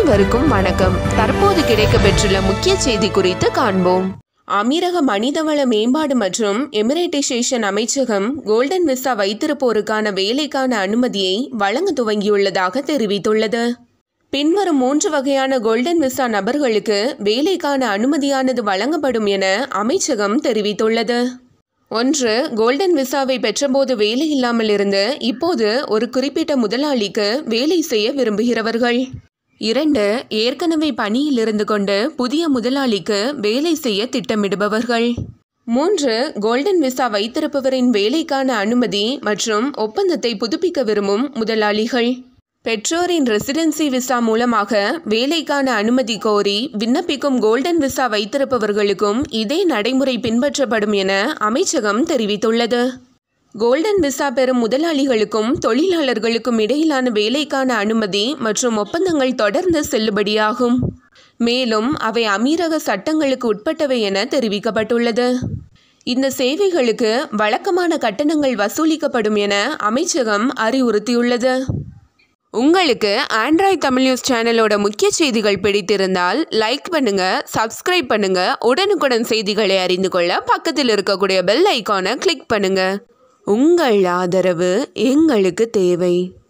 அனைவருக்கும் வணக்கம் தற்போது கிடைக்கப்பெற்றுள்ள முக்கிய செய்தி குறித்து காண்போம் அமீரக மனிதவள மேம்பாடு மற்றும் எமிரேட்டைசேஷன் அமைச்சகம் கோல்டன் விசா வைத்திருப்போருக்கான வேலைக்கான அனுமதியை வழங்க துவங்கியுள்ளதாக தெரிவித்துள்ளது பின்வரும் மூன்று வகையான கோல்டன் விசா நபர்களுக்கு வேலைக்கான அனுமதியானது வழங்கப்படும் என அமைச்சகம் தெரிவித்துள்ளது ஒன்று கோல்டன் விசாவை பெற்றபோது வேலை இல்லாமல் இருந்து இப்போது ஒரு குறிப்பிட்ட முதலாளிக்கு வேலை செய்ய விரும்புகிறவர்கள் இரண்டு ஏற்கனவே பணியில் இருந்து கொண்டு புதிய முதலாளிக்கு வேலை செய்ய திட்டமிடுபவர்கள் மூன்று கோல்டன் விசா வைத்திருப்பவரின் வேலைக்கான அனுமதி மற்றும் ஒப்பந்தத்தை புதுப்பிக்க விரும்பும் முதலாளிகள் பெற்றோரின் ரெசிடென்சி விசா மூலமாக வேலைக்கான அனுமதி கோரி விண்ணப்பிக்கும் கோல்டன் விசா வைத்திருப்பவர்களுக்கும் இதே நடைமுறை பின்பற்றப்படும் என அமைச்சகம் தெரிவித்துள்ளது கோல்டன் விசா பெறும் முதலாளிகளுக்கும் தொழிலாளர்களுக்கும் இடையிலான வேலைக்கான அனுமதி மற்றும் ஒப்பந்தங்கள் தொடர்ந்து செல்லுபடியாகும் மேலும் அவை அமீரக சட்டங்களுக்கு உட்பட்டவை என தெரிவிக்கப்பட்டுள்ளது இந்த சேவைகளுக்கு வழக்கமான கட்டணங்கள் வசூலிக்கப்படும் என அமைச்சகம் அறிவுறுத்தியுள்ளது உங்களுக்கு ஆண்ட்ராய்ட் தமிழ் நியூஸ் சேனலோட முக்கிய செய்திகள் பிடித்திருந்தால் லைக் பண்ணுங்க சப்ஸ்கிரைப் பண்ணுங்க உடனுக்குடன் செய்திகளை அறிந்து கொள்ள பக்கத்தில் இருக்கக்கூடிய பெல் ஐகானை கிளிக் பண்ணுங்க உங்கள் ஆதரவு எங்களுக்கு தேவை